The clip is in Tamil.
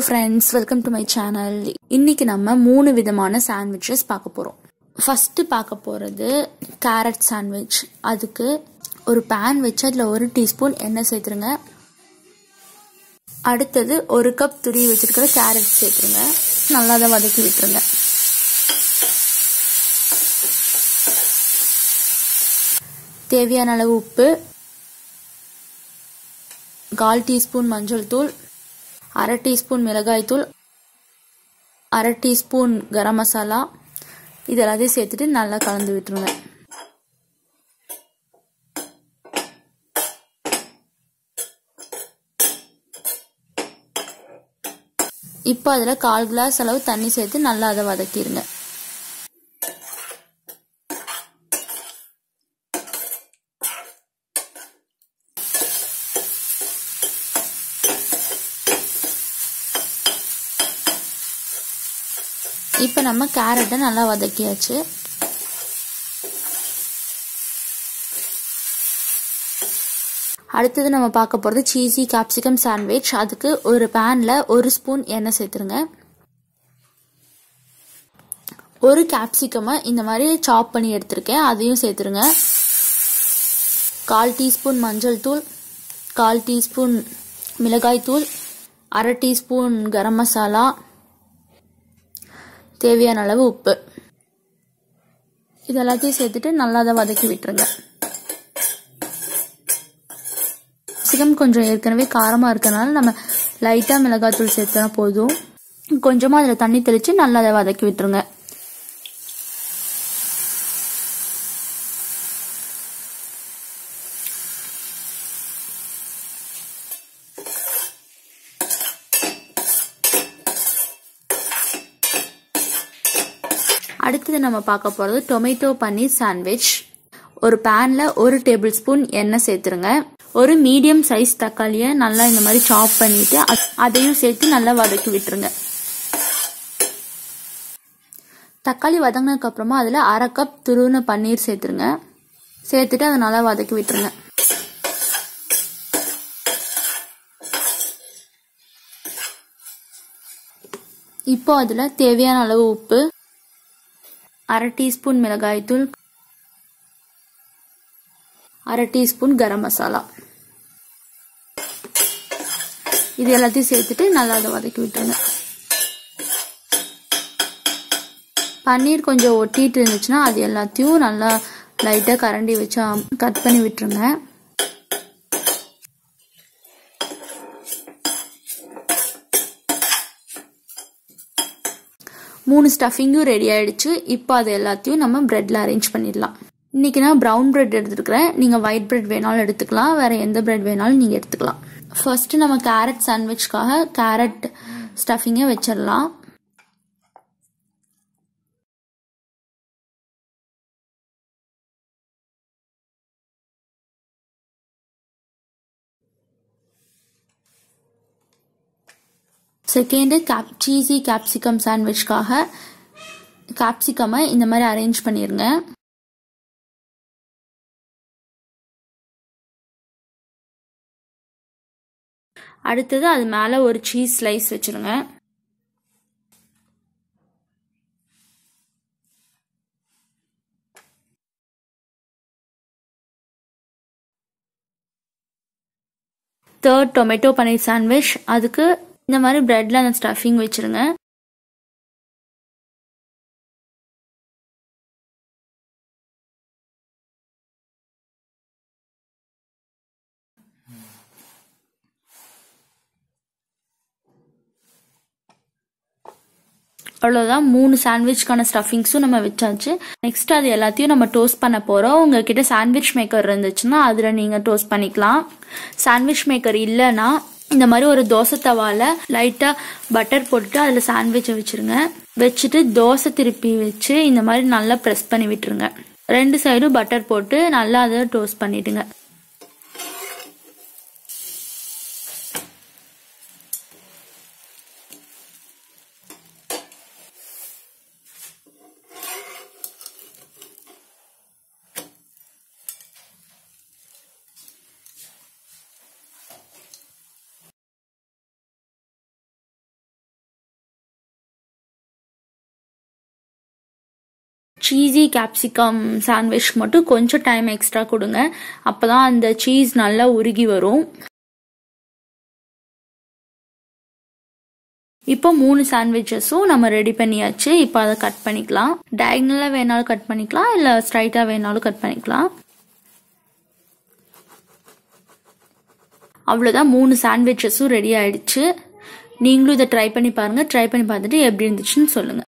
friends welcome to my channel இன்னைக்கு நம்ம மூணு விதமான சாண்ட்விச்சஸ் பார்க்க போகிறோம் ஃபஸ்ட்டு பார்க்க போகிறது கேரட் சாண்ட்விச் அதுக்கு ஒரு பேன் வச்சு அதில் ஒரு டீஸ்பூன் எண்ணெய் சேர்த்துருங்க அடுத்தது ஒரு கப் துருவி வச்சிருக்கிற கேரட் சேர்த்துருங்க நல்லா அதை வதக்கி விட்டுருங்க தேவையான அளவு உப்பு கால் டீஸ்பூன் மஞ்சள் தூள் அரை டீஸ்பூன் மிளகாய் தூள் அரை டீஸ்பூன் கரம் மசாலா இது எல்லாத்தையும் சேர்த்துட்டு நல்லா கலந்து விட்டுருங்க இப்போ அதில் கால் கிளாஸ் அளவு தண்ணி சேர்த்து நல்லா அதை வதக்கிடுங்க இப்போ நம்ம கேரட்டை நல்லா வதக்கியாச்சு அடுத்தது நம்ம பார்க்க போகிறது சீஸி கேப்சிகம் சாண்ட்விச் அதுக்கு ஒரு பேனில் ஒரு ஸ்பூன் எண்ணெய் சேர்த்துருங்க ஒரு கேப்சிகமை இந்த மாதிரி சாப் பண்ணி எடுத்திருக்கேன் அதையும் சேர்த்துருங்க கால் டீஸ்பூன் மஞ்சள் தூள் கால் டீஸ்பூன் மிளகாய் தூள் அரை டீஸ்பூன் கரம் மசாலா தேவையான அளவு உப்பு இது எல்லாத்தையும் சேர்த்துட்டு நல்லா அதை வதக்கி விட்டுருங்க சிகம் கொஞ்சம் ஏற்கனவே காரமாக இருக்கனால நம்ம லைட்டாக மிளகாத்தூள் சேர்த்தா போதும் கொஞ்சமாக அதில் தண்ணி தெளித்து நல்லா அதை வதக்கி விட்டுருங்க அடுத்தது நம்ம பார்க்க போகிறது டொமேட்டோ பன்னீர் சாண்ட்விச் ஒரு பேனில் ஒரு டேபிள் ஸ்பூன் எண்ணெய் சேர்த்துருங்க ஒரு மீடியம் சைஸ் தக்காளியை நல்லா இந்த மாதிரி சாப் பண்ணிட்டு அதையும் சேர்த்து நல்லா வதக்கி விட்டுருங்க தக்காளி வதங்கினதுக்கு அப்புறமா அதில் அரை கப் துருவின பன்னீர் சேர்த்துருங்க சேர்த்துட்டு அதை நல்லா வதக்கி விட்டுருங்க இப்போ அதில் தேவையான அளவு உப்பு அரை டீஸ்பூன் மிளகாய்த்தூள் அரை டீஸ்பூன் கரம் மசாலா இது எல்லாத்தையும் சேர்த்துட்டு நல்லா அதை வதக்கி விட்டுருங்க பன்னீர் கொஞ்சம் ஒட்டிட்டு இருந்துச்சுன்னா அது எல்லாத்தையும் நல்லா லைட்டாக கரண்டி வச்சு கட் பண்ணி விட்டுருங்க மூணு ஸ்டஃபிங்கும் ரெடி ஆயிடுச்சு இப்போ அது எல்லாத்தையும் நம்ம பிரெட்ல அரேஞ்ச் பண்ணிடலாம் இன்னைக்கு நான் ப்ரௌன் பிரெட் எடுத்துருக்கிறேன் நீங்கள் ஒயிட் பிரெட் வேணாலும் எடுத்துக்கலாம் வேற எந்த பிரெட் வேணாலும் நீங்கள் எடுத்துக்கலாம் ஃபர்ஸ்ட் நம்ம கேரட் சாண்ட்விச்காக கேரட் ஸ்டஃபிங்கை வச்சிடலாம் செகண்டு கேப் சீஸி கேப்சிகம் சாண்ட்விச்காக கேப்சிகமை இந்த மாதிரி அரேஞ்ச் பண்ணிடுங்க அடுத்தது அது மேலே ஒரு சீஸ் ஸ்லைஸ் வச்சுருங்க தேர்ட் டொமேட்டோ பன்னீர் சாண்ட்விச் அதுக்கு இந்த மாதிரி பிரெட்ல அந்த ஸ்டஃபிங் வச்சிருங்க அவ்வளோதான் மூணு சாண்ட்விச்க்கான ஸ்டஃபிங்ஸும் நம்ம வச்சாச்சு நெக்ஸ்ட் அது எல்லாத்தையும் நம்ம டோஸ்ட் பண்ண போகிறோம் உங்ககிட்ட சாண்ட்விச் மேக்கர் இருந்துச்சுன்னா அதில் நீங்கள் டோஸ்ட் பண்ணிக்கலாம் சாண்ட்விச் மேக்கர் இல்லைன்னா இந்த மாதிரி ஒரு தோசை தவால லைட்டாக பட்டர் போட்டுட்டு அதில் சாண்ட்விச்சை வச்சுருங்க வச்சுட்டு தோசை திருப்பி வச்சு இந்த மாதிரி நல்லா ப்ரெஸ் பண்ணி விட்டுருங்க ரெண்டு சைடும் பட்டர் போட்டு நல்லா அதை டோஸ்ட் பண்ணிடுங்க சீஸி கேப்சிகம் சாண்ட்விச் மட்டும் கொஞ்சம் டைம் எக்ஸ்ட்ரா கொடுங்க அப்பதான் அந்த சீஸ் நல்லா உருகி வரும் இப்போ மூணு சாண்ட்விச்சஸும் நம்ம ரெடி பண்ணியாச்சு இப்போ அதை கட் பண்ணிக்கலாம் டயக்னலாக வேணாலும் கட் பண்ணிக்கலாம் இல்லை ஸ்ட்ரைட்டாக வேணாலும் கட் பண்ணிக்கலாம் அவ்வளோதான் மூணு சாண்ட்விச்சஸும் ரெடி ஆயிடுச்சு நீங்களும் இதை ட்ரை பண்ணி பாருங்கள் ட்ரை பண்ணி பார்த்துட்டு எப்படி இருந்துச்சுன்னு சொல்லுங்கள்